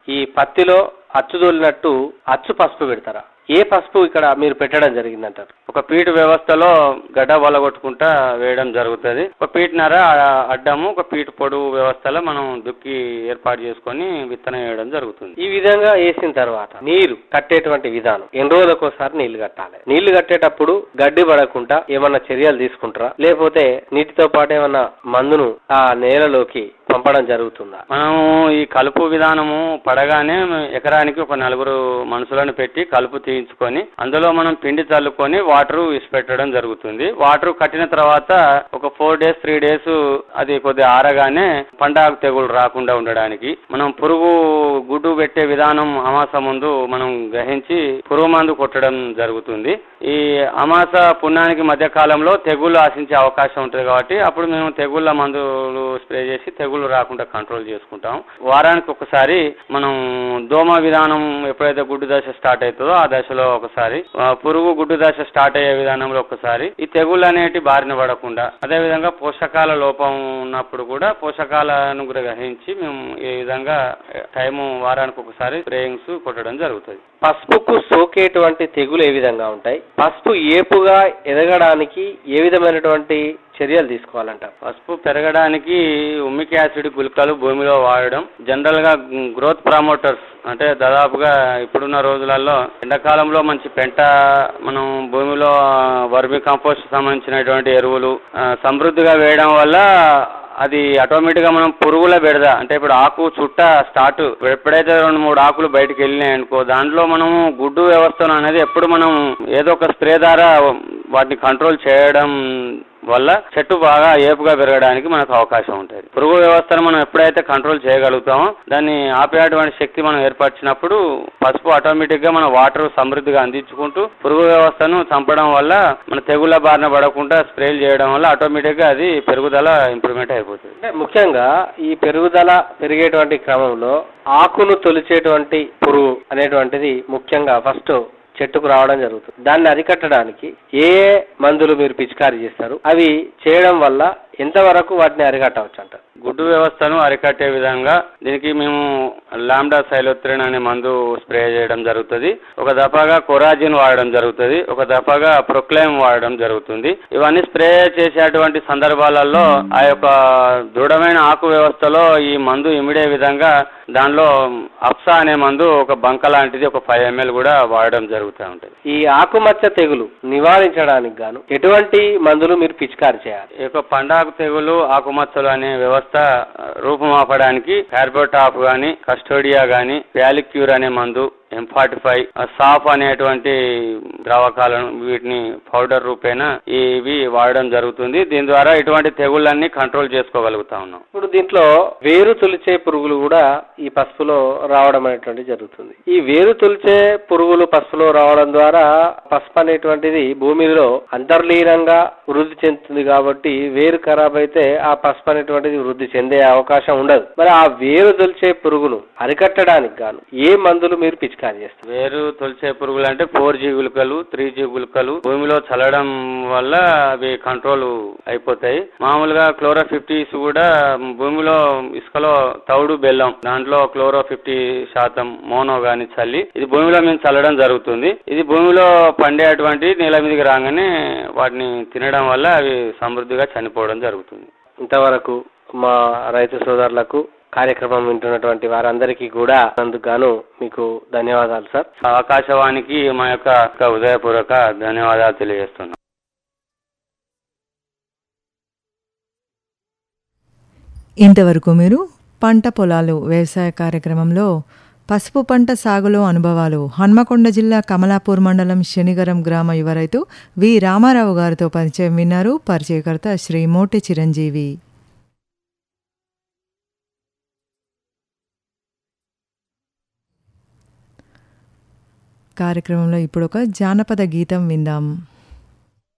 ఈ పత్తిలో అచ్చు తోలినట్టు అచ్చు పసుపు పెడతారా ఏ పసుపు ఇక్కడ మీరు పెట్టడం జరిగిందంటారు ఒక పీటు వ్యవస్థలో గడ్డ వలగొట్టుకుంటా వేయడం జరుగుతుంది ఒక పీటునర ఆ- అడ్డము ఒక పీటు పొడుగు వ్యవస్థలో మనం దుక్కి ఏర్పాటు చేసుకొని విత్తనం వేయడం జరుగుతుంది ఈ విధంగా వేసిన తర్వాత నీరు కట్టేటువంటి విధానం ఎన్ని రోజులకు ఒకసారి నీళ్లు కట్టాలి నీళ్లు కట్టేటప్పుడు గడ్డి పడకుండా ఏమన్నా చర్యలు తీసుకుంటారా లేకపోతే నీటితో పాటు ఏమన్నా మందును ఆ నేలలోకి పంపడం జరుగుతుందా మనము ఈ కలుపు విధానము పడగానే ఎకరానికి ఒక నలుగురు మనుషులను పెట్టి కలుపు తీయించుకొని అందులో మనం పిండి చల్లుకొని వాటర్ విసిపెట్టడం జరుగుతుంది వాటర్ కట్టిన తర్వాత ఒక ఫోర్ డేస్ త్రీ డేస్ అది కొద్దిగా ఆరగానే పండాకు తెగులు రాకుండా ఉండడానికి మనం పురుగు గుడ్డు పెట్టే విధానం అమాస ముందు మనం గ్రహించి పురుగు మందు కొట్టడం జరుగుతుంది ఈ అమాస పుణ్యానికి మధ్య కాలంలో తెగుళ్ళు ఆశించే అవకాశం ఉంటుంది కాబట్టి అప్పుడు మేము తెగుళ్ళ మందులు స్ప్రే చేసి తెగుళ్ళు రాకుండా కంట్రోల్ చేసుకుంటాం వారానికి ఒకసారి మనం దోమ విధానం ఎప్పుడైతే గుడ్డు దశ స్టార్ట్ అవుతుందో ఆ దశలో ఒకసారి ఆ, పురుగు గుడ్డు దశ స్టార్ట్ అయ్యే విధానంలో ఒకసారి ఈ తెగుళ్ళు అనేటి బారిన పడకుండా అదే విధంగా పోషకాల లోపం ఉన్నప్పుడు కూడా పోషకాలను గ్రహించి మేము ఈ విధంగా టైము వారానికి ఒకసారి స్ప్రేయింగ్స్ కొట్టడం జరుగుతుంది పసుపుకు సోకేటువంటి తెగులు ఏ విధంగా ఉంటాయి పసుపు ఏపుగా ఎదగడానికి ఏ విధమైనటువంటి చర్యలు తీసుకోవాలంటారు పసుపు పెరగడానికి ఉమ్మిక్ యాసిడ్ గుళికలు భూమిలో వాడడం జనరల్ గా గ్రోత్ ప్రమోటర్స్ అంటే దాదాపుగా ఇప్పుడున్న రోజులలో ఎండాకాలంలో మంచి పెంట మనం భూమిలో వర్మి కంపోస్ట్ సంబంధించినటువంటి ఎరువులు ఆ, సమృద్ధిగా వేయడం వల్ల అది ఆటోమేటిక్ గా మనం పురుగుల బెడద అంటే ఇప్పుడు ఆకు చుట్ట స్టార్ట్ ఎప్పుడైతే రెండు మూడు ఆకులు బయటకు వెళ్ళినాయి అనుకో దాంట్లో మనము గుడ్డు వ్యవస్థను అనేది ఎప్పుడు మనం ఏదో ఒక స్ప్రే ద్వారా వాటిని కంట్రోల్ చేయడం వల్ల చెట్టు బాగా ఏపుగా పెరగడానికి మనకు అవకాశం ఉంటుంది పురుగు వ్యవస్థను మనం ఎప్పుడైతే కంట్రోల్ చేయగలుగుతామో దాన్ని ఆపేటువంటి శక్తి మనం ఏర్పరిచినప్పుడు పసుపు ఆటోమేటిక్ గా మన వాటర్ సమృద్ధిగా అందించుకుంటూ పురుగు వ్యవస్థను చంపడం వల్ల మన తెగుళ్ళ బారిన పడకుండా స్ప్రేలు చేయడం వల్ల ఆటోమేటిక్ గా అది పెరుగుదల ఇంప్రూవ్మెంట్ అయిపోతుంది అంటే ముఖ్యంగా ఈ పెరుగుదల పెరిగేటువంటి క్రమంలో ఆకును తొలిచేటువంటి పురుగు అనేటువంటిది ముఖ్యంగా ఫస్ట్ చెట్టుకు రావడం జరుగుతుంది దాన్ని అరికట్టడానికి ఏ ఏ మందులు మీరు పిచికారీ చేస్తారు అవి చేయడం వల్ల ఎంతవరకు వాటిని అరికట్టవచ్చు అంటారు గుడ్డు వ్యవస్థను అరికట్టే విధంగా దీనికి మేము లాండా సైలోత్రిన్ అనే మందు స్ప్రే చేయడం జరుగుతుంది ఒక దఫాగా కొరాజిన్ వాడడం జరుగుతుంది ఒక దఫాగా ప్రొక్లైమ్ వాడడం జరుగుతుంది ఇవన్నీ స్ప్రే చేసేటువంటి సందర్భాలలో ఆ యొక్క దృఢమైన ఆకు వ్యవస్థలో ఈ మందు ఇమిడే విధంగా దానిలో అప్సా అనే మందు ఒక బంక లాంటిది ఒక ఫైవ్ ఎంఎల్ కూడా వాడడం జరుగుతూ ఉంటుంది ఈ ఆకుమచ్చ తెగులు నివారించడానికి గాను ఎటువంటి మందులు మీరు పిచికారీ చేయాలి ఈ యొక్క పండాకు తెగులు ఆకుమచ్చలు అనే వ్యవస్థ ఆ, రూపుమాపడానికి కార్బోటాప్ గాని కస్టోడియా గాని ప్యాలిక్యూర్ అనే మందు ఎం ఫార్టీ ఫైవ్ సాఫ్ అనేటువంటి ద్రావకాలను వీటిని పౌడర్ రూపేణ ఇవి వాడడం జరుగుతుంది దీని ద్వారా ఇటువంటి తెగుళ్ళన్నీ కంట్రోల్ చేసుకోగలుగుతా ఉన్నాం ఇప్పుడు దీంట్లో వేరు తొలిచే పురుగులు కూడా ఈ పసుపులో రావడం అనేటువంటి జరుగుతుంది ఈ వేరు తొలిచే పురుగులు పసుపులో రావడం ద్వారా పసుపు అనేటువంటిది భూమిలో అంతర్లీనంగా వృద్ధి చెందుతుంది కాబట్టి వేరు ఖరాబ్ అయితే ఆ పసుపు అనేటువంటిది వృద్ధి చెందే అవకాశం ఉండదు మరి ఆ వేరు తొలిచే పురుగును అరికట్టడానికి గాను ఏ మందులు మీరు పిచికారీ చేస్తారు వేరు తొలిచే పురుగులు అంటే ఫోర్ జీ గుళికలు త్రీ జీ గుళికలు భూమిలో చల్లడం వల్ల అవి కంట్రోల్ అయిపోతాయి మామూలుగా క్లోరో ఫిఫ్టీస్ కూడా భూమిలో ఇసుకలో తౌడు బెల్లం దాంట్లో క్లోరో ఫిఫ్టీ శాతం మోనో గాని చల్లి ఇది భూమిలో మేము చల్లడం జరుగుతుంది ఇది భూమిలో పండేటువంటి నేల మీదకి రాగానే వాటిని తినడం వల్ల అవి సమృద్ధిగా చనిపోవడం జరుగుతుంది ఇంతవరకు మా రైతు సోదరులకు కార్యక్రమం వింటున్నటువంటి వారందరికీ కూడా అందుకు గాను మీకు ధన్యవాదాలు సార్ ఆకాశవాణికి మా యొక్క ఉదయపూర్వక ధన్యవాదాలు తెలియజేస్తున్నాం ఇంతవరకు మీరు పంట పొలాలు వ్యవసాయ కార్యక్రమంలో పసుపు పంట సాగులో అనుభవాలు హన్మకొండ జిల్లా కమలాపూర్ మండలం శనిగరం గ్రామ యువ రైతు వి రామారావు గారితో పరిచయం విన్నారు పరిచయకర్త శ్రీ మోటి చిరంజీవి కార్యక్రమంలో ఇప్పుడు ఒక జానపద గీతం విందాం